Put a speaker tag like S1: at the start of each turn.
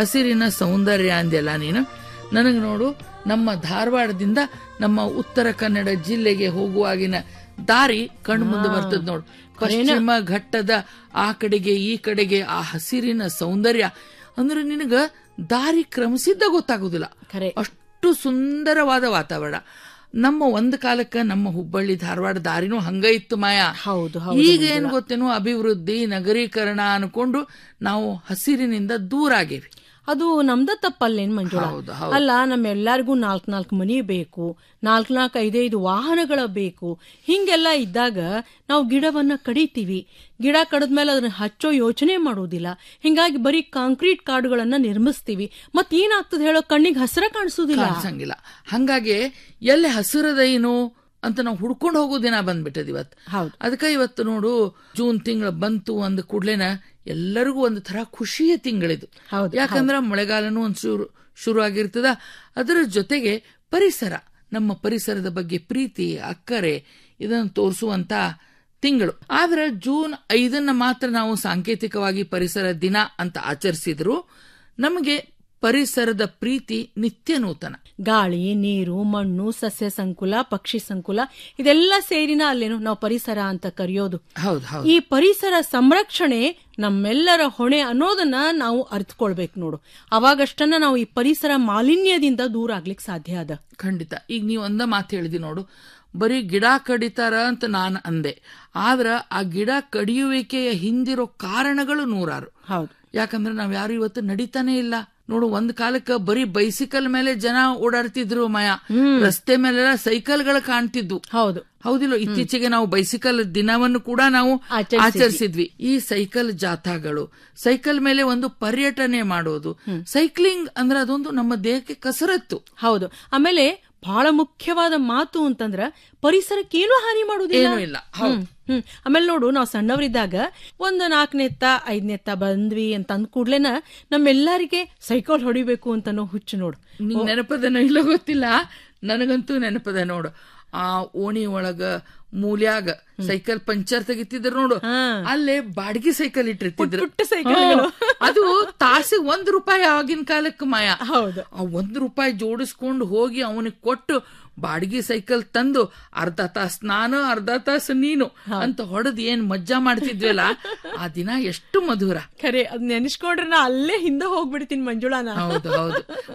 S1: ಹಸಿರಿನ ಸೌಂದರ್ಯ ಅಂದೆಲ್ಲ ನೀನು ನನಗೆ ನೋಡು ನಮ್ಮ ಧಾರವಾಡದಿಂದ ನಮ್ಮ ಉತ್ತರ ಕನ್ನಡ ಜಿಲ್ಲೆಗೆ ಹೋಗುವಾಗಿನ ದಾರಿ ಕಣ್ಣು ಮುಂದೆ ಬರ್ತದ ನೋಡು ಪಶ್ಚಿಮ ಘಟ್ಟದ ಆ ಕಡೆಗೆ ಈ ಕಡೆಗೆ ಆ ಹಸಿರಿನ ಸೌಂದರ್ಯ ಅಂದ್ರೆ ನಿನಗ ದಾರಿ ಕ್ರಮಿಸಿದ್ದ ಗೊತ್ತಾಗುದಿಲ್ಲ
S2: ಖರೆ
S1: ಅಷ್ಟು ಸುಂದರವಾದ ವಾತಾವರಣ ನಮ್ಮ ಒಂದ್ ಕಾಲಕ್ಕ ನಮ್ಮ ಹುಬ್ಬಳ್ಳಿ ಧಾರವಾಡ ದಾರಿನೂ ಹಂಗ ಇತ್ತು ಮಾಯಾ
S2: ಹೌದು ಹೌದು
S1: ಈಗ ಏನ್ ಗೊತ್ತೇನು ಅಭಿವೃದ್ಧಿ ನಗರೀಕರಣ ಅನ್ಕೊಂಡು ನಾವು ಹಸಿರಿನಿಂದ ದೂರ ಆಗೇವಿ
S2: ಅದು ನಮ್ದ ತಪ್ಪಲ್ಲೇನ್ ಮಂಜುಳಾ
S1: ಹೌದು ಹೌದು
S2: ಅಲ್ಲ ನಮ್ಮೆಲ್ಲರಿಗೂ ನಾಲ್ಕ್ ನಾಲ್ಕು ಮನಿ ಬೇಕು ನಾಲ್ಕ್ ನಾಲ್ಕು ಐದೈದು ವಾಹನಗಳ ಬೇಕು ಹಿಂಗೆಲ್ಲ ಇದ್ದಾಗ ನಾವು ಗಿಡವನ್ನ ಕಡಿತೀವಿ ಗಿಡ ಕಡದ್ಮೇಲೆ ಅದನ್ನ ಹಚ್ಚೋ ಯೋಚನೆ ಮಾಡುವುದಿಲ್ಲ ಹಿಂಗಾಗಿ ಬರೀ ಕಾಂಕ್ರೀಟ್ ಕಾಡುಗಳನ್ನ ನಿರ್ಮಿಸ್ತೀವಿ ಮತ್ ಏನಾಗ್ತದೆ ಹೇಳೋ ಕಣ್ಣಿಗೆ ಹಸಿರ ಕಾಣಿಸೋದಿಲ್ಲ
S1: ಕಾಣಿಸಂಗಿಲ್ಲ ಹಂಗಾಗಿ ಎಲ್ಲಿ ಹಸಿರದೇನು ಅಂತ ನಾವು ಹುಡ್ಕೊಂಡು ಹೋಗೋ ದಿನ ಬಂದ್ಬಿಟ್ಟದ ಇವತ್ತು
S2: ಹೌದು
S1: ಅದಕ್ಕೆ ಇವತ್ತು ನೋಡು ಜೂನ್ ತಿಂಗಳು ಬಂತು ಅಂದ ಕೂಡ್ಲೇನ ಎಲ್ಲರಿಗೂ ಒಂದು ತರ ಖುಷಿಯ ತಿಂಗಳಿದು
S2: ಹೌದು
S1: ಯಾಕಂದ್ರ ಮಳೆಗಾಲನೂ ಒಂದು ಶುರು ಶುರು ಆಗಿರ್ತದ ಅದರ ಜೊತೆಗೆ ಪರಿಸರ ನಮ್ಮ ಪರಿಸರದ ಬಗ್ಗೆ ಪ್ರೀತಿ ಅಕ್ಕರೆ ಇದನ್ನು ತೋರಿಸುವಂತ ತಿಂಗಳು ಆದ್ರೆ ಜೂನ್ ಐದನ್ನ ಮಾತ್ರ ನಾವು ಸಾಂಕೇತಿಕವಾಗಿ ಪರಿಸರ ದಿನ ಅಂತ ಆಚರಿಸಿದ್ರು ನಮಗೆ ಪರಿಸರದ ಪ್ರೀತಿ ನಿತ್ಯ ನೂತನ
S2: ಗಾಳಿ ನೀರು ಮಣ್ಣು ಸಸ್ಯ ಸಂಕುಲ ಪಕ್ಷಿ ಸಂಕುಲ ಇದೆಲ್ಲ ಸೇರಿನ ಅಲ್ಲೇನು ನಾವು ಪರಿಸರ ಅಂತ ಕರೆಯೋದು
S1: ಹೌದು ಹೌದು
S2: ಈ ಪರಿಸರ ಸಂರಕ್ಷಣೆ ನಮ್ಮೆಲ್ಲರ ಹೊಣೆ ಅನ್ನೋದನ್ನ ನಾವು ಅರ್ಥಕೊಳ್ಬೇಕು ನೋಡು ಅವಾಗಷ್ಟನ್ನ ನಾವು ಈ ಪರಿಸರ ಮಾಲಿನ್ಯದಿಂದ ದೂರ ಆಗ್ಲಿಕ್ಕೆ ಸಾಧ್ಯ ಅದ
S1: ಖಂಡಿತ ಈಗ ನೀವು ಒಂದ ಮಾತು ಹೇಳಿದಿ ನೋಡು ಬರೀ ಗಿಡ ಕಡಿತಾರ ಅಂತ ನಾನು ಅಂದೆ ಆದ್ರ ಆ ಗಿಡ ಕಡಿಯುವಿಕೆಯ ಹಿಂದಿರೋ ಕಾರಣಗಳು ನೂರಾರು
S2: ಹೌದು
S1: ಯಾಕಂದ್ರೆ ನಾವ್ ಯಾರು ಇವತ್ತು ನಡೀತಾನೆ ಇಲ್ಲ ನೋಡು ಒಂದ್ ಕಾಲಕ್ಕ ಬರೀ ಬೈಸಿಕಲ್ ಮೇಲೆ ಜನ ಓಡಾಡ್ತಿದ್ರು ಮಾಯ ರಸ್ತೆ ಮೇಲೆಲ್ಲ ಸೈಕಲ್ಗಳು ಕಾಣ್ತಿದ್ವು
S2: ಹೌದು
S1: ಹೌದಿಲ್ಲ ಇತ್ತೀಚೆಗೆ ನಾವು ಬೈಸಿಕಲ್ ದಿನವನ್ನು ಕೂಡ ನಾವು
S2: ಆಚರಿಸಿದ್ವಿ.
S1: ಆಚರಿಸಿದ್ವಿ ಈ ಸೈಕಲ್ ಜಾಥಾಗಳು ಸೈಕಲ್ ಮೇಲೆ ಒಂದು ಪರ್ಯಟನೆ ಮಾಡೋದು ಸೈಕ್ಲಿಂಗ್ ಅಂದ್ರೆ ಅದೊಂದು ನಮ್ಮ ದೇಹಕ್ಕೆ ಕಸರತ್ತು
S2: ಹೌದು ಆಮೇಲೆ ಬಹಳ ಮುಖ್ಯವಾದ ಮಾತು ಅಂತಂದ್ರ ಪರಿಸರಕ್ಕೇನು ಹಾನಿ ಮಾಡುವುದಿಲ್ಲ
S1: ಏನೂ ಇಲ್ಲ ಹೌದು
S2: ಹ್ಮ್, ಹ್ಮ್. ಆಮೇಲೆ ನೋಡು ನಾವು ಸಣ್ಣವರಿದ್ದಾಗ ಒಂದು ನಾಲ್ಕನೆತ್ತ ಐದನೆತ್ತ ಬಂದ್ವಿ ಅಂತ ಅಂದ ಕೂಡ್ಲೆನ ನಮ್ಮೆಲ್ಲರಿಗೆ ಸೈಕಲ್ ಹೊಡಿಬೇಕು ಅಂತನೋ ಹುಚ್ಚು ನೋಡು
S1: ನಿಂಗ್ ನೆನಪದನೋ ಇಲ್ಲ ಗೊತ್ತಿಲ್ಲ ನನಗಂತೂ ನೆನಪದ ನೋಡು ಆ ಓಣಿ ಒಳಗ ಮೂಲ್ಯಾಗ ಸೈಕಲ್ ಪಂಚರ್ ತೆಗಿತಿದ್ರು ನೋಡು
S2: ಹಾ.
S1: ಅಲ್ಲೇ ಬಾಡಿಗೆ ಸೈಕಲ್ ಇಟ್ಟಿರ್ತಿದ್ರು
S2: ಪುಟ್ಟ ಸೈಕಲ್ಗಳು.
S1: ಹ್ಮ್. ಅದು ತಾಸಿಗೆ ಒಂದ್ ರೂಪಾಯಿ ಆಗಿನ ಕಾಲಕ್ಕೆ ಮಾಯ
S2: ಹೌದು
S1: ಆ ಒಂದ್ ರೂಪಾಯಿ ಜೋಡಿಸ್ಕೊಂಡು ಹೋಗಿ ಅವನಿಗೆ ಕೊಟ್ಟು ಬಾಡಿಗೆ ಸೈಕಲ್ ತಂದು ಅರ್ಧ ತಾಸ್ ನಾನು ಅರ್ಧ ತಾಸು ನೀನು ಅಂತ ಹೊಡೆದ್ ಏನ್ ಮಜ್ಜಾ ಮಾಡ್ತಿದ್ವಲ್ಲ ಆ ದಿನ ಎಷ್ಟು ಮಧುರ
S2: ಖರೆ ಅದ್ ನೆನೆಸ್ಕೊಂಡ್ರೆ ನಾ ಅಲ್ಲೇ ಹಿಂದೆ ಹೋಗ್ಬಿಡ್ತೀನಿ ಮಂಜುಳಾನ
S1: ಹೌದು ಹೌದು